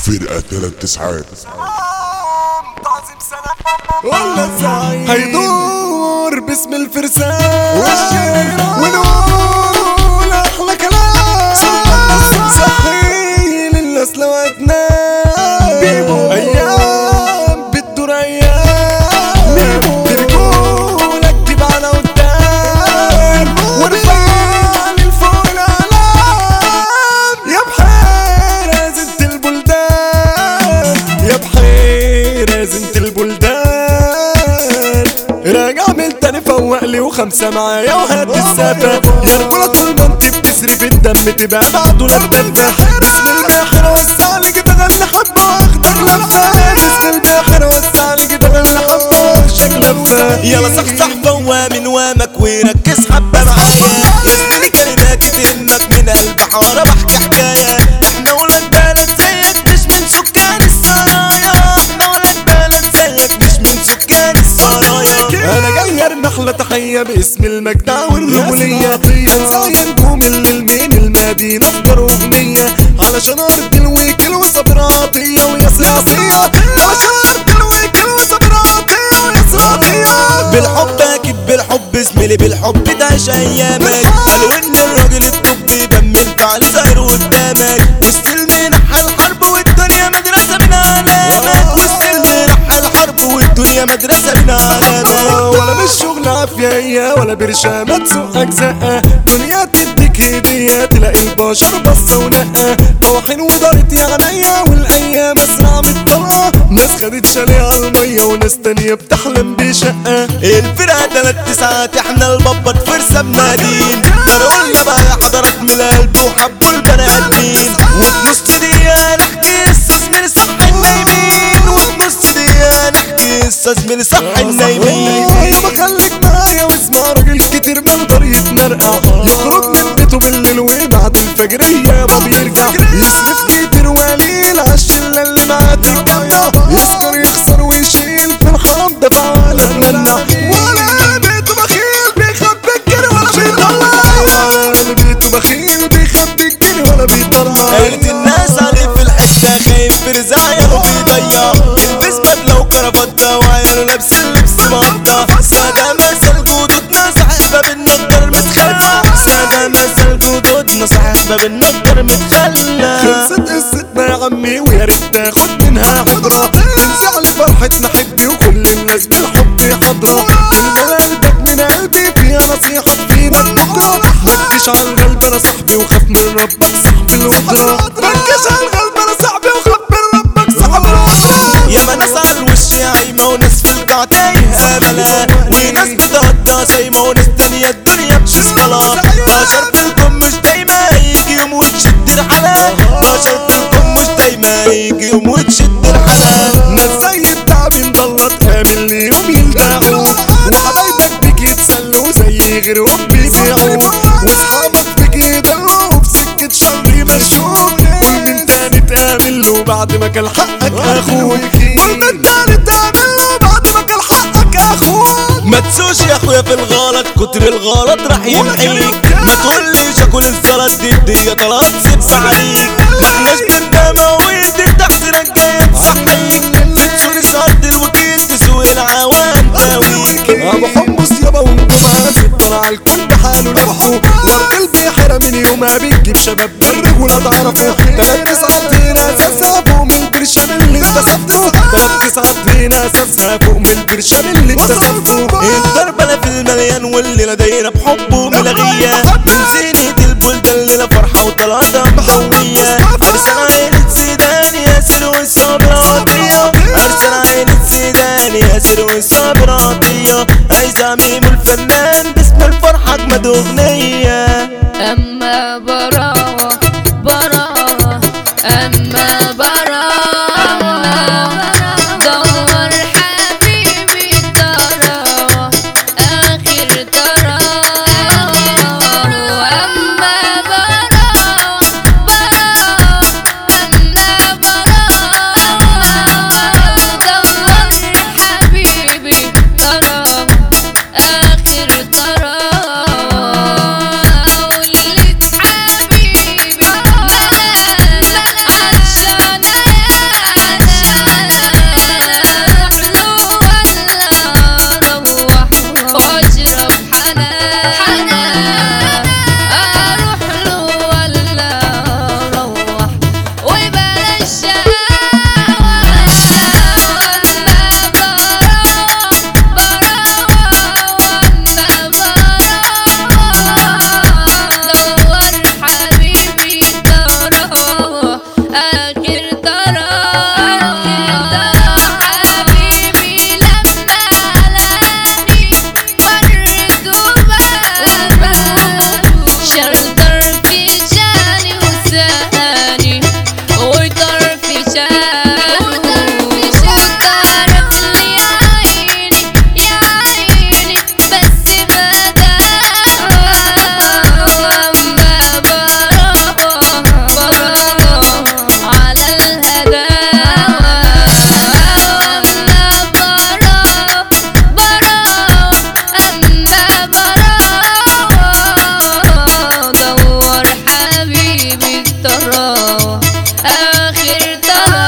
فرقة تلات تسعات تعظيم سنة ولا الزعيم هيدور باسم الفرسان والشيران. ونقول احلى كلام صحي للناس لو هتنام بيبو. ايام بتدور ايام بيبو. ترجولك جيب على قدام ونرفع للفوق الاعلام يا بحيرة زنت البلدان يا بحيرة زنت البلدان راجع من تاني فوق لي وخمسة معايا وهات السافة يا رجولة طول ما انت بتسري بالدم تبقى بعده لفة باسم الباحر وسع لي كده غني حبة واخدك لفة باسم الباحر وسع لي كده غني حبة واخدك لفة يلا صحصح فوا من وامك وركز حبة معايا يا زميلي كلمات تهمك من قلب حارة بحكي حكاية احنا ولاد بلد زيك مش من سكان السرايا احنا ولاد بلد زيك مش من سكان السرايا انا جاي ارمي احلى تحيه باسم المجدع والرجوليه هنسعي نجوم الليل من المدينه افكار اغنيه علشان ارض الويكل وصبر عطيه وياسر عطيه علشان ارض الويكل وصبر عطيه وياسر عطيه بالحب اكيد بالحب زميلي بالحب تعيش ايامك قالوا ان الراجل الطب يبان من فعل صاير قدامك والسلم نحى الحرب والدنيا مدرسة من علامك والسلم نحى الحرب والدنيا مدرسة من علامك ولا بالشغل عافية هي ولا برشامة تسوقك زقة دنيا تديك هدية تلاقي البشر بصة ونقة طواحين ودارت يا عينيا والايام اسرع من الطلقة ناس خدت شاليه على المية وناس تانية بتحلم بشقة الفرقة تلات تسعات احنا البابات فرسة بنادين قلنا بقى يا حضرات من القلب وحبوا البني ادمين وفي نص دقيقة نحكي قصة زميلي صح النايمين وفي نص دقيقة نحكي قصة زميلي صح النايمين يابا خليك معايا واسمع راجل كتير ما يقدر يتمرقع يخرج من بيته بالليل وبعد الفجر يابا بيرجع يصرف كتير وليل عالشلة اللي معاه تتجمع يسكر يخسر ويشيل في الحرام دفع ولا تمنع ولا بيته بخيل بيخبي الجري ولا بيطلع ولا بيته بخيل بيخبي الجري ولا بيطلع قالت الناس عليه في الحتة خايف في رزايا وبيضيع يلبس بدلة وكرافتة وعياله لابس اللبس مقطع سادة مثل جدودنا صاحبة بالنضر متخلع سادة مثل جدودنا صاحبة بالنضر متخلع خلصت قصتنا يا عمي ويا ريت تاخد منها عبرة تنسى لي فرحتنا حبي وكل الناس بالحب حاضرة كلمة قلبك من قلبي فيها نصيحة تفيدك بكرة ركز على القلب انا صاحبي وخاف من ربك صاحب القدرة ركز على القلب انا صاحبي وخاف من ربك صاحب القدرة يا ما ناس على الوش عايمة وناس في القاع تايهة بلا وناس بتقضى سايمة وناس تانية الدنيا بتشغلها بشر في الكون مش دايما يجي يوم وتشد الحلا بشر في الكون مش دايما يجي يوم وتشد الحلا ناس زي التعبين ضلت كامل ليهم يلتعوا وحبايبك بيك يتسلوا زي غيرهم بيبيعوا واصحابك بيك يدلوا وفي سكة شر يمشوك والمن تاني تقابل له بعد ما كان حقك اخوك والمن تاني تقابل له بعد ما كان حقك اخوك ما تسوش يا اخويا في الغلط كتر الغلط راح يمحيك ما تقوليش اكل الزلط دي الدنيا طلعت سبس عليك ما احناش بندمع ويدي تحسينك جاية تصحيك تسوق صد الوكيل تسوق العوام تاويك ابو حمص يابا ونجوم طلع الكل بحاله لفه ورد البحيرة من يومها بتجيب شباب بالرجولة تعرفه تلات تسعات هنا اساسها فوق من البرشام اللي انت سبته تلات تسعات هنا اساسها فوق من البرشام اللي انت سبته الضربة لا في المليان والليلة دايرة بحبه ملغية من زينة البلدة الليلة فرحة وطلعتها محوية أرسل عينة سيدان ياسر والصابر عطية أرسل عينة سيدان ياسر والصابر عطية عايز عميم الفنان باسم الفرحة أجمد أغنية أما براوة براوة أما براوة دور حبيبي تراوة آخر تراوة أما براوة براوة أنا براوة دور حبيبي تراوة آخر تراوة ولد حبيبي طراوة آخر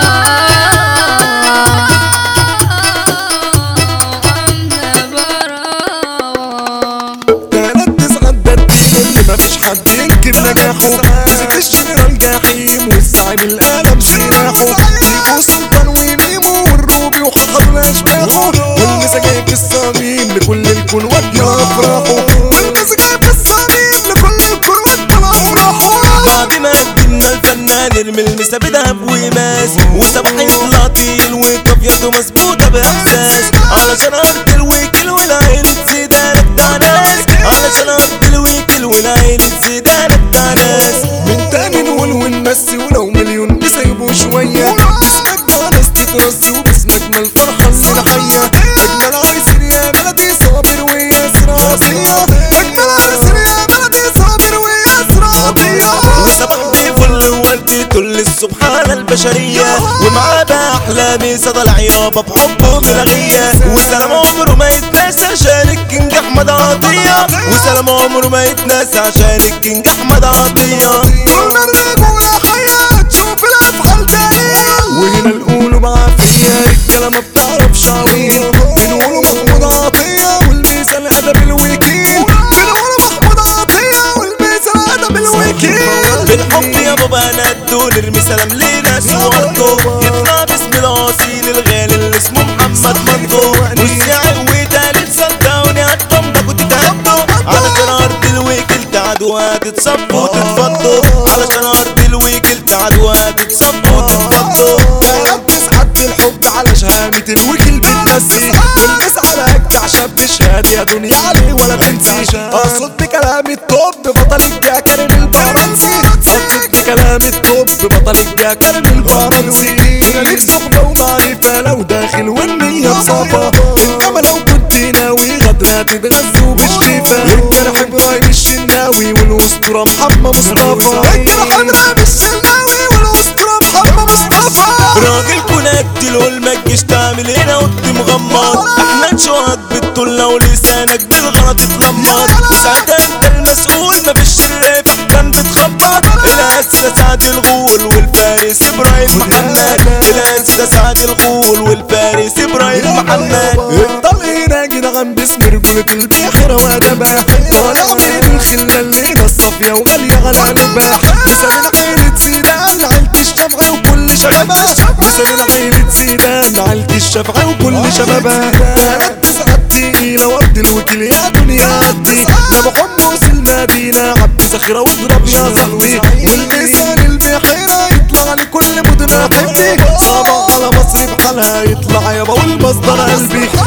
طراوة تلات تسعة الدين اللي مفيش حد ينكر نجاحه مسك الجنرال جحيم والزعيم القلم سلاحه يبو سلطان وميمو والروبي وحضر اشباحه والنسا جايب الصميم لكل الكون ودنا افراحه والنسا جايب الصميم لكل الكون ودنا افراحه بعد ما قدمنا الفنان ارمي المسا بدهب وماس وصباح يطلع تقيل وكافيته مسبوطة بإحساس علشان أرض الوكيل والعيلة زيدانة بتاع ناس علشان أرض الوكيل والعيلة زيدانة بتاع ناس من تاني نقول ونمسي ولو مليون نسيبه شوية باسمك ده ناس تترصي وباسمك الفرحة اللي حية ابن العريسين يا بلدي صابر وياسر عطية ابن العريسين يا بلدي صابر وياسر عطية وصباح بفل ووالدي تل السبحانة البشرية ومعاه بقى أحلامي صدى العيابة بحبه ملغية وسلام عمره ما يتناسى عشان الكينج أحمد عطية وسلام عمره ما يتناسى عشان الكينج أحمد عطية طول ما الرجولة حية تشوف الأفعال جاية وهنا القولوا بعافية رجالة ما بتعرفش عويل بنقولوا محمود عطية والميزان أدب الوكيل بنقولوا محمود عطية والميزان أدب الوكيل بالحب يا بابا ندو نرمي سلام لينا صورته يطلع باسم الاصيل الغالي اللي اسمه محمد مندو والساعي وتالت صدقوني هتطمنك وتتهدوا علشان ارض الوكيل تعدوا هتتصفوا وتتفضوا علشان ارض الوكيل تعدوا هتتصفوا وتتفضوا ركز حد الحب على شهامة الوكيل بتنسي والناس على أجدع شاب شهادة يا دنيا عليه ولا تنسي أقصد بكلام التوب بطل الجاكرم الفرنسي أقصد بكلام التوب بطل الجاكرم الفرنسي أنا ليك صحبة ومعرفة لو داخل والنية بصفا إنما لو كنت ناوي غدرة تتغزوا بالشفا الجرح إبراهيم الشناوي والأسطورة محمد مصطفى الجرح إبراهيم الشناوي والأسطورة محمد مصطفى راجل كنت تقول ما تجيش تعمل هنا وانت مغمض احنا نشوهك بالطلة ولسانك بالغلط اتغمض وساعتها انت المسؤول ما فيش شر في الجنب تخبط الاسى سعد الغول والفارس ابراهيم محمد الاسى سعد الغول والفارس ابراهيم محمد الطلق هنا جدعان باسم رجولة البحر وادبها طالع من الخلة الليلة الصافية وغالية على قلبها مثال عيلة زيدان عيلة الشفعة وكل شبابها مثال عيلة زيدان عيلة الشفعة وكل شبابها كانت تسعة تقيلة ورد الوكيل يا دنيا عدي لما حمص المدينة عبد ذخيرة واضرب يا صاحبي والمثال البحيرة يطلع لكل مدن حبي صباح على مصر بحالها يطلع يابا والمصدر قلبي